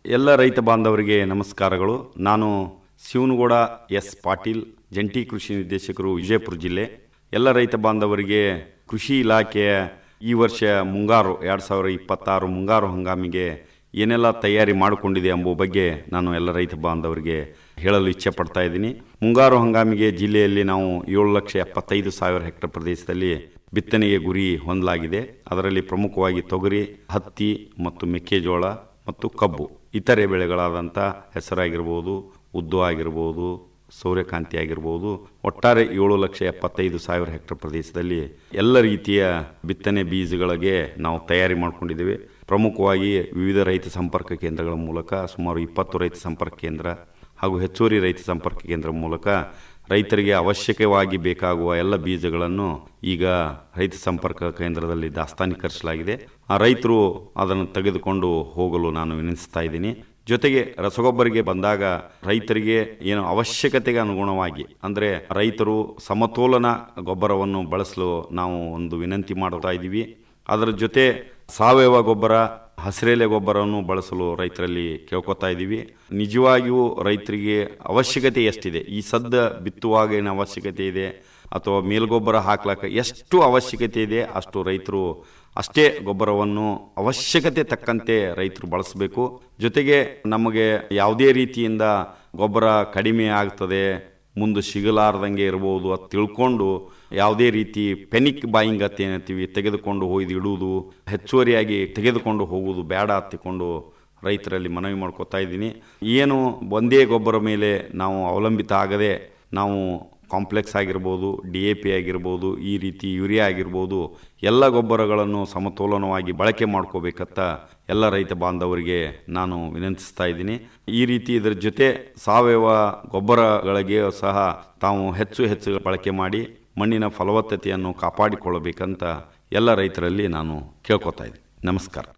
ಎಲ್ಲ ರೈತ ಬಾಂಧವರಿಗೆ ನಮಸ್ಕಾರಗಳು ನಾನು ಶಿವನಗೌಡ ಎಸ್ ಪಾಟೀಲ್ ಜಂಟಿ ಕೃಷಿ ನಿರ್ದೇಶಕರು ವಿಜಯಪುರ ಜಿಲ್ಲೆ ಎಲ್ಲ ರೈತ ಬಾಂಧವರಿಗೆ ಕೃಷಿ ಇಲಾಖೆಯ ಈ ವರ್ಷ ಮುಂಗಾರು ಎರಡು ಸಾವಿರ ಇಪ್ಪತ್ತಾರು ಮುಂಗಾರು ಹಂಗಾಮಿಗೆ ಏನೆಲ್ಲ ತಯಾರಿ ಮಾಡಿಕೊಂಡಿದೆ ಎಂಬುವ ಬಗ್ಗೆ ನಾನು ಎಲ್ಲ ರೈತ ಬಾಂಧವರಿಗೆ ಹೇಳಲು ಇಚ್ಛೆ ಪಡ್ತಾ ಇದ್ದೀನಿ ಮುಂಗಾರು ಹಂಗಾಮಿಗೆ ಜಿಲ್ಲೆಯಲ್ಲಿ ನಾವು ಏಳು ಲಕ್ಷ ಎಪ್ಪತ್ತೈದು ಸಾವಿರ ಹೆಕ್ಟರ್ ಪ್ರದೇಶದಲ್ಲಿ ಬಿತ್ತನೆಗೆ ಗುರಿ ಹೊಂದಲಾಗಿದೆ ಅದರಲ್ಲಿ ಪ್ರಮುಖವಾಗಿ ತೊಗರಿ ಹತ್ತಿ ಮತ್ತು ಮೆಕ್ಕೆಜೋಳ ಮತ್ತು ಕಬ್ಬು ಇತರೆ ಬೆಳೆಗಳಾದಂಥ ಹೆಸರಾಗಿರ್ಬೋದು ಉದ್ದು ಆಗಿರ್ಬೋದು ಸೂರ್ಯಕಾಂತಿ ಆಗಿರ್ಬೋದು ಒಟ್ಟಾರೆ ಏಳು ಲಕ್ಷ ಎಪ್ಪತ್ತೈದು ಸಾವಿರ ಹೆಕ್ಟರ್ ಪ್ರದೇಶದಲ್ಲಿ ಎಲ್ಲ ರೀತಿಯ ಬಿತ್ತನೆ ಬೀಜಗಳಿಗೆ ನಾವು ತಯಾರಿ ಮಾಡಿಕೊಂಡಿದ್ದೇವೆ ಪ್ರಮುಖವಾಗಿ ವಿವಿಧ ರೈತ ಸಂಪರ್ಕ ಕೇಂದ್ರಗಳ ಮೂಲಕ ಸುಮಾರು ಇಪ್ಪತ್ತು ರೈತ ಸಂಪರ್ಕ ಕೇಂದ್ರ ಹಾಗೂ ಹೆಚ್ಚುವರಿ ರೈತ ಸಂಪರ್ಕ ಕೇಂದ್ರ ಮೂಲಕ ರೈತರಿಗೆ ಅವಶ್ಯಕವಾಗಿ ಬೇಕಾಗುವ ಎಲ್ಲ ಬೀಜಗಳನ್ನು ಈಗ ರೈತ ಸಂಪರ್ಕ ಕೇಂದ್ರದಲ್ಲಿ ದಾಸ್ತಾನೀಕರಿಸಲಾಗಿದೆ ಆ ರೈತರು ಅದನ್ನು ತೆಗೆದುಕೊಂಡು ಹೋಗಲು ನಾನು ವಿನಂತಿಸ್ತಾ ಇದ್ದೀನಿ ಜೊತೆಗೆ ರಸಗೊಬ್ಬರಿಗೆ ಬಂದಾಗ ರೈತರಿಗೆ ಏನು ಅವಶ್ಯಕತೆಗೆ ಅನುಗುಣವಾಗಿ ಅಂದರೆ ರೈತರು ಸಮತೋಲನ ಗೊಬ್ಬರವನ್ನು ಬಳಸಲು ನಾವು ಒಂದು ವಿನಂತಿ ಮಾಡ್ತಾ ಇದ್ದೀವಿ ಅದರ ಜೊತೆ ಸಾವಯವ ಗೊಬ್ಬರ ಹಸಿರೆಲೆ ಗೊಬ್ಬರವನ್ನು ಬಳಸಲು ರೈತರಲ್ಲಿ ಕೇಳ್ಕೊತಾ ಇದ್ದೀವಿ ನಿಜವಾಗಿಯೂ ರೈತರಿಗೆ ಅವಶ್ಯಕತೆ ಎಷ್ಟಿದೆ ಈ ಸದ್ದ ಬಿತ್ತುವಾಗ ಏನು ಅವಶ್ಯಕತೆ ಇದೆ ಅಥವಾ ಮೇಲ್ಗೊಬ್ಬರ ಹಾಕ್ಲಾಕ ಎಷ್ಟು ಅವಶ್ಯಕತೆ ಇದೆ ಅಷ್ಟು ರೈತರು ಅಷ್ಟೇ ಗೊಬ್ಬರವನ್ನು ಅವಶ್ಯಕತೆ ತಕ್ಕಂತೆ ರೈತರು ಬಳಸಬೇಕು ಜೊತೆಗೆ ನಮಗೆ ಯಾವುದೇ ರೀತಿಯಿಂದ ಗೊಬ್ಬರ ಕಡಿಮೆ ಆಗ್ತದೆ ಮುಂದೆ ಸಿಗಲಾರ್ದಂಗೆ ಇರ್ಬೋದು ಅದು ತಿಳ್ಕೊಂಡು ಯಾವುದೇ ರೀತಿ ಪೆನಿಕ್ ಬಾಯಿಂಗ್ ಅಂತ ಏನಂತೀವಿ ತೆಗೆದುಕೊಂಡು ಹೋಯ್ದು ಇಡುವುದು ಹೆಚ್ಚುವರಿಯಾಗಿ ತೆಗೆದುಕೊಂಡು ಹೋಗುವುದು ಬೇಡ ಹತ್ತಿಕೊಂಡು ರೈತರಲ್ಲಿ ಮನವಿ ಮಾಡ್ಕೊತಾ ಇದ್ದೀನಿ ಏನು ಒಂದೇ ಗೊಬ್ಬರ ಮೇಲೆ ನಾವು ಅವಲಂಬಿತ ಆಗದೆ ನಾವು ಕಾಂಪ್ಲೆಕ್ಸ್ ಆಗಿರ್ಬೋದು ಡಿ ಎ ಪಿ ಆಗಿರ್ಬೋದು ಈ ರೀತಿ ಯೂರಿಯಾ ಆಗಿರ್ಬೋದು ಎಲ್ಲ ಗೊಬ್ಬರಗಳನ್ನು ಸಮತೋಲನವಾಗಿ ಬಳಕೆ ಮಾಡ್ಕೋಬೇಕಂತ ಎಲ್ಲ ರೈತ ಬಾಂಧವರಿಗೆ ನಾನು ವಿನಂತಿಸ್ತಾ ಇದ್ದೀನಿ ಈ ರೀತಿ ಇದರ ಜೊತೆ ಸಾವಯವ ಗೊಬ್ಬರಗಳಿಗೆ ಸಹ ತಾವು ಹೆಚ್ಚು ಹೆಚ್ಚು ಬಳಕೆ ಮಾಡಿ ಮಣ್ಣಿನ ಫಲವತ್ತತೆಯನ್ನು ಕಾಪಾಡಿಕೊಳ್ಳಬೇಕಂತ ಎಲ್ಲ ರೈತರಲ್ಲಿ ನಾನು ಕೇಳ್ಕೊತಾ ಇದ್ದೀನಿ ನಮಸ್ಕಾರ